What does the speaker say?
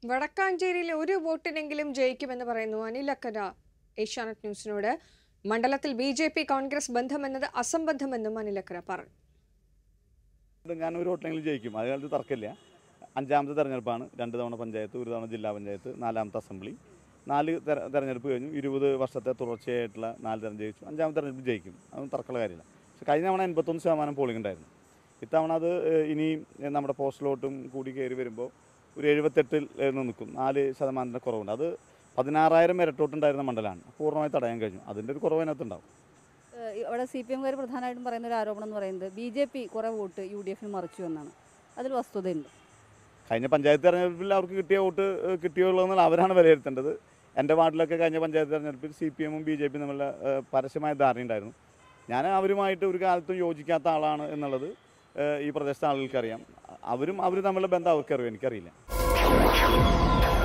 വടക്കാഞ്ചേരിയിൽ ഒരു വോട്ടിനെങ്കിലും ജയിക്കുമെന്ന് പറയുന്നു അനിലക്കര ഏഷ്യാനെറ്റ് ന്യൂസിനോട് മണ്ഡലത്തിൽ ബി ജെ പി കോൺഗ്രസ് ബന്ധമെന്നത് അസംബന്ധമെന്നും അനിലക്കര പറഞ്ഞു ഞാൻ ഒരു വോട്ടിലെങ്കിലും ജയിക്കും അതിനകത്ത് തർക്കമില്ല അഞ്ചാമത്തെ തെരഞ്ഞെടുപ്പാണ് രണ്ട് തവണ പഞ്ചായത്ത് ഒരു തവണ ജില്ലാ പഞ്ചായത്ത് നാലാമത്തെ അസംബ്ലി നാല് തെര- തെരഞ്ഞെടുപ്പ് കഴിഞ്ഞു ഇരുപത് വർഷത്തെ തുടർച്ചയായിട്ടുള്ള നാല് തെരഞ്ഞെടുപ്പ് ജയിച്ചു അഞ്ചാമത്തെ തെരഞ്ഞെടുപ്പ് ജയിക്കും അതൊന്നും തർക്കമുള്ള കാര്യമില്ല പക്ഷെ കഴിഞ്ഞ തവണ എൺപത്തൊന്ന് ശതമാനം പോളിംഗ് ഉണ്ടായിരുന്നു ഇത്തവണ അത് ഏഹ്, ഇനി നമ്മുടെ പോസ്റ്റലോട്ടും കൂടി കയറി വരുമ്പോൾ ഒരു എഴുപത്തെട്ടിൽ ഏഹ്, നിൽക്കും നാല് ശതമാനത്തിൻ്റെ കുറവുണ്ട് അത് പതിനാറായിരം ഇരട്ടോട്ടുണ്ടായിരുന്ന മണ്ഡലമാണ് പൂർണ്ണമായി തടയാൻ കഴിഞ്ഞു അതിൻ്റെ ഒരു കുറവ് അതിനകത്തുണ്ടാവും ഏഹ് ഇവിടെ സി പി എംകാർ പ്രധാനമായിട്ടും പറയുന്ന ഒരു ആരോപണം എന്ന് പറയുന്നത് ബി ജെ പി കുറേ വോട്ട് യു ഡി എഫിന് മറിച്ചു എന്നാണ് അതിൽ വസ്തുതയുണ്ട് കഴിഞ്ഞ പഞ്ചായത്ത് തെരഞ്ഞെടുപ്പിൽ അവർക്ക് കിട്ടിയ വോട്ട് ഏഹ്, കിട്ടിയോ എന്നുള്ളത് അവരാണ് വിലയിരുത്തേണ്ടത് എൻ്റെ വാർഡിലൊക്കെ കഴിഞ്ഞ പഞ്ചായത്ത് തെരഞ്ഞെടുപ്പിൽ സി പി എമ്മും ബി ജെ പിയും തമ്മിലുള്ള ഏഹ്, പരസ്യമായ ധാരണയുണ്ടായിരുന്നു ഞാൻ അവരുമായിട്ട് ഒരു കാലത്തും യോജിക്കാത്ത ആളാണ് എന്നുള്ളത് ഏഹ്, ഈ പ്രദേശത്തെ ആളുകൾക്കറിയാം അവരും അവർ തമ്മിലുള്ള ബന്ധം അവർക്കറിയാം എനിക്കറിയില്ല